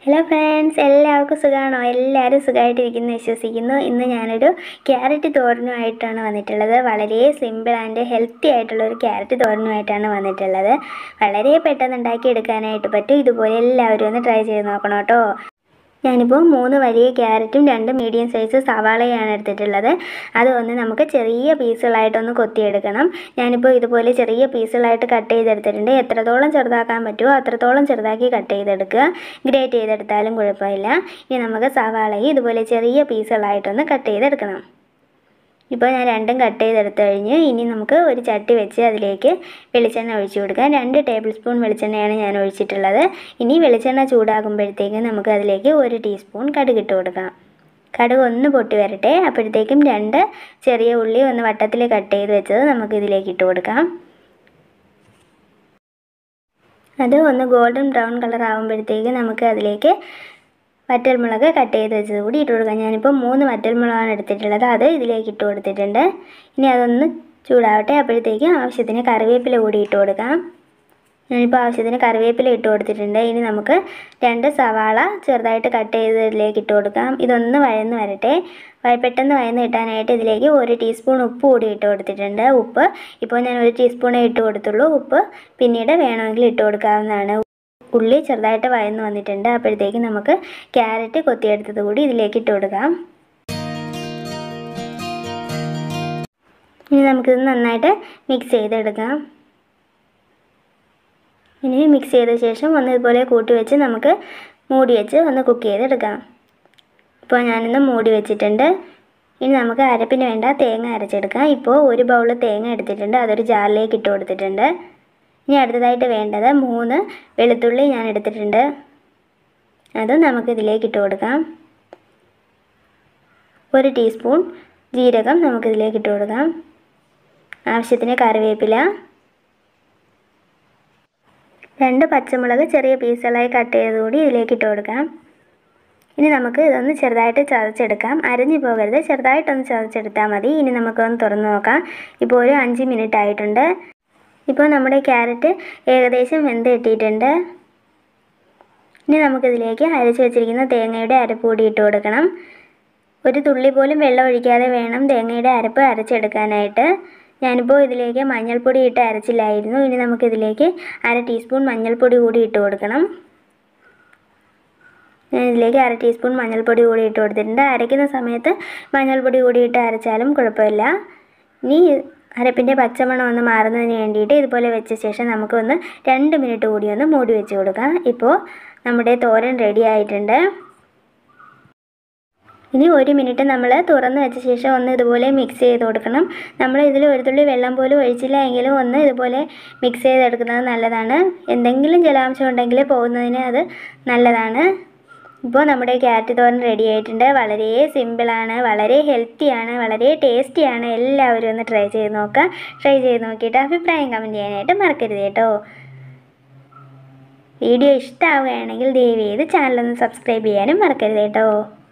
hello friends എല്ലാവർക്കും സുഖമാണോ എല്ലാവരും സുഖമായിട്ടിരിക്കുന്നു വിശ്വസിക്കുന്നു ഇന്ന് ഞാനൊരു ക്യാരറ്റ് തോരനുമായിട്ടാണ് വന്നിട്ടുള്ളത് വളരെ സിമ്പിൾ ആൻഡ് ഹെൽത്തി ആയിട്ടുള്ള ഒരു ക്യാരറ്റ് തോരനുമായിട്ടാണ് വന്നിട്ടുള്ളത് വളരെ പെട്ടെന്ന് ഉണ്ടാക്കി എടുക്കാനായിട്ട് പറ്റും ഇതുപോലെ എല്ലാവരും ഒന്ന് ട്രൈ ചെയ്ത് നോക്കണം കേട്ടോ ഞാനിപ്പോൾ മൂന്ന് വലിയ ക്യാരറ്റും രണ്ട് മീഡിയം സൈസ് സവാളയാണ് എടുത്തിട്ടുള്ളത് അത് ഒന്ന് നമുക്ക് ചെറിയ പീസുകളായിട്ടൊന്ന് കൊത്തിയെടുക്കണം ഞാനിപ്പോൾ ഇതുപോലെ ചെറിയ പീസുകളായിട്ട് കട്ട് ചെയ്തെടുത്തിട്ടുണ്ട് എത്രത്തോളം ചെറുതാക്കാൻ പറ്റുമോ അത്രത്തോളം ചെറുതാക്കി കട്ട് ചെയ്തെടുക്കുക ഗ്രേറ്റ് ചെയ്തെടുത്താലും കുഴപ്പമില്ല ഇനി നമുക്ക് സവാളയും ഇതുപോലെ ചെറിയ പീസുകളായിട്ടൊന്ന് കട്ട് ചെയ്തെടുക്കണം ഇപ്പോൾ ഞാൻ രണ്ടും കട്ട് ചെയ്തെടുത്ത് കഴിഞ്ഞ് ഇനി നമുക്ക് ഒരു ചട്ടി വെച്ച് അതിലേക്ക് വെളിച്ചെണ്ണ ഒഴിച്ചു കൊടുക്കാം രണ്ട് ടേബിൾ സ്പൂൺ വെളിച്ചെണ്ണയാണ് ഞാൻ ഒഴിച്ചിട്ടുള്ളത് ഇനി വെളിച്ചെണ്ണ ചൂടാകുമ്പോഴത്തേക്ക് നമുക്ക് അതിലേക്ക് ഒരു ടീസ്പൂൺ കടുക് ഇട്ട് കൊടുക്കാം കടുക് ഒന്ന് പൊട്ടി വരട്ടെ അപ്പോഴത്തേക്കും രണ്ട് ചെറിയ ഉള്ളി ഒന്ന് വട്ടത്തിൽ കട്ട് ചെയ്ത് വെച്ചത് നമുക്ക് ഇതിലേക്ക് ഇട്ട് കൊടുക്കാം അത് ഒന്ന് ഗോൾഡൻ ബ്രൗൺ കളർ ആകുമ്പോഴത്തേക്ക് നമുക്ക് അതിലേക്ക് വറ്റൽമുളക് കട്ട് ചെയ്ത് വെച്ചത് കൂടി ഇട്ട് കൊടുക്കാം ഞാനിപ്പോൾ മൂന്ന് വറ്റൽമുളകാണ് എടുത്തിട്ടുള്ളത് അത് ഇതിലേക്ക് ഇട്ട് കൊടുത്തിട്ടുണ്ട് ഇനി അതൊന്ന് ചൂടാവട്ടെ അപ്പോഴത്തേക്കും ആവശ്യത്തിന് കറിവേപ്പില കൂടി ഇട്ട് കൊടുക്കാം ഞാനിപ്പോൾ ആവശ്യത്തിന് കറിവേപ്പില ഇട്ട് കൊടുത്തിട്ടുണ്ട് ഇനി നമുക്ക് രണ്ട് സവാള ചെറുതായിട്ട് കട്ട് ചെയ്ത് ഇതിലേക്ക് ഇട്ട് കൊടുക്കാം ഇതൊന്ന് വഴന്ന് വരട്ടെ വ- പെട്ടെന്ന് വഴന്ന് കിട്ടാനായിട്ട് ഇതിലേക്ക് ഒരു ടീസ്പൂൺ ഉപ്പ് കൂടി ഇട്ട് കൊടുത്തിട്ടുണ്ട് ഉപ്പ് ഇപ്പോൾ ഞാൻ ഒരു ടീസ്പൂണേ ഇട്ട് കൊടുത്തുള്ളൂ ഉപ്പ് പിന്നീട് വേണമെങ്കിൽ ഇട്ട് കൊടുക്കാവുന്നതാണ് ഉള്ളി ചെറുതായിട്ട് വഴന്ന് വന്നിട്ടുണ്ട് അപ്പോഴത്തേക്ക് നമുക്ക് ക്യാരറ്റ് കൊത്തിയെടുത്തത് കൂടി ഇതിലേക്ക് ഇട്ട് കൊടുക്കാം ഇനി നമുക്കിത് നന്നായിട്ട് മിക്സ് ചെയ്തെടുക്കാം ഇനി മിക്സ് ചെയ്ത ശേഷം ഒന്ന് ഇതുപോലെ കൂട്ടി വെച്ച് നമുക്ക് മൂടി വെച്ച് ഒന്ന് കുക്ക് ചെയ്തെടുക്കാം ഇപ്പോൾ ഞാനിന്ന് മൂടി വെച്ചിട്ടുണ്ട് ഇനി നമുക്ക് അരപ്പിന് വേണ്ട തേങ്ങ അരച്ചെടുക്കാം ഇപ്പോൾ ഒരു ബൗൾ തേങ്ങ എടുത്തിട്ടുണ്ട് അതൊരു ജാറിലേക്ക് ഇട്ട് കൊടുത്തിട്ടുണ്ട് ഇനി അടുത്തതായിട്ട് വേണ്ടത് മൂന്ന് വെളുത്തുള്ളി ഞാൻ എടുത്തിട്ടുണ്ട് അതും നമുക്ക് ഇതിലേക്ക് ഇട്ട് കൊടുക്കാം ഒരു ടീസ്പൂൺ ജീരകം നമുക്കിതിലേക്ക് ഇട്ട് കൊടുക്കാം ആവശ്യത്തിന് കറിവേപ്പില രണ്ട് പച്ചമുളക് ചെറിയ പീസുകളായി കട്ട് ചെയ്ത് കൂടി ഇതിലേക്ക് ഇട്ട് കൊടുക്കാം ഇനി നമുക്ക് ഇതൊന്ന് ചെറുതായിട്ട് ചതച്ചെടുക്കാം അരഞ്ഞു പോകരുത് ചെറുതായിട്ടൊന്ന് ചതച്ചെടുത്താൽ മതി ഇനി നമുക്കൊന്ന് തുറന്ന് നോക്കാം ഇപ്പോൾ ഒരു അഞ്ച് മിനിറ്റ് ആയിട്ടുണ്ട് ഇപ്പോൾ നമ്മുടെ ക്യാരറ്റ് ഏകദേശം വെന്ത് കിട്ടിയിട്ടുണ്ട് ഇനി നമുക്കിതിലേക്ക് അരച്ച് വെച്ചിരിക്കുന്ന തേങ്ങയുടെ അരപ്പ് കൂടി ഇട്ട് കൊടുക്കണം ഒരു തുള്ളി പോലും വെള്ളം ഒഴിക്കാതെ വേണം തേങ്ങയുടെ അരപ്പ് അരച്ചെടുക്കാനായിട്ട് ഞാനിപ്പോൾ ഇതിലേക്ക് മഞ്ഞൾപ്പൊടി ഇട്ട് അരച്ചില്ലായിരുന്നു ഇനി നമുക്കിതിലേക്ക് അര ടീസ്പൂൺ മഞ്ഞൾപ്പൊടി കൂടി ഇട്ട് കൊടുക്കണം ഞാൻ ഇതിലേക്ക് അര ടീസ്പൂൺ മഞ്ഞൾപ്പൊടി കൂടി ഇട്ട് കൊടുത്തിട്ടുണ്ട് അരയ്ക്കുന്ന സമയത്ത് മഞ്ഞൾപ്പൊടി കൂടി ഇട്ട് അരച്ചാലും കുഴപ്പമില്ല ഇനി അരപ്പിൻ്റെ പച്ചമണം ഒന്ന് മാറുന്നതിന് വേണ്ടിയിട്ട് ഇതുപോലെ വെച്ച ശേഷം നമുക്കൊന്ന് രണ്ട് മിനിറ്റ് കൂടി ഒന്ന് മൂടി വെച്ച് കൊടുക്കാം ഇപ്പോൾ നമ്മുടെ തോരൻ റെഡി ആയിട്ടുണ്ട് ഇനി ഒരു മിനിറ്റ് നമ്മൾ തുറന്ന് വെച്ച ശേഷം ഒന്ന് ഇതുപോലെ മിക്സ് ചെയ്ത് കൊടുക്കണം നമ്മൾ ഇതിൽ ഒരു തുള്ളി വെള്ളം പോലും ഒഴിച്ചില്ല എങ്കിലും ഒന്ന് ഇതുപോലെ മിക്സ് ചെയ്തെടുക്കുന്നത് നല്ലതാണ് എന്തെങ്കിലും ജലാംശം ഉണ്ടെങ്കിൽ പോകുന്നതിന് അത് നല്ലതാണ് ഇപ്പോൾ നമ്മുടെ ക്യാരറ്റ് തോരൻ റെഡി ആയിട്ടുണ്ട് വളരെ സിമ്പിളാണ് വളരെ ഹെൽത്തിയാണ് വളരെ ടേസ്റ്റിയാണ് എല്ലാവരും ഒന്ന് ട്രൈ ചെയ്ത് നോക്കുക ട്രൈ ചെയ്ത് നോക്കിയിട്ട് അഭിപ്രായം കമൻറ്റ് ചെയ്യാനായിട്ട് മറക്കരുത് കേട്ടോ വീഡിയോ ഇഷ്ടമാവുകയാണെങ്കിൽ ദയവ് ചെയ്ത് ചാനലൊന്ന് സബ്സ്ക്രൈബ് ചെയ്യാനും മറക്കരുത് കേട്ടോ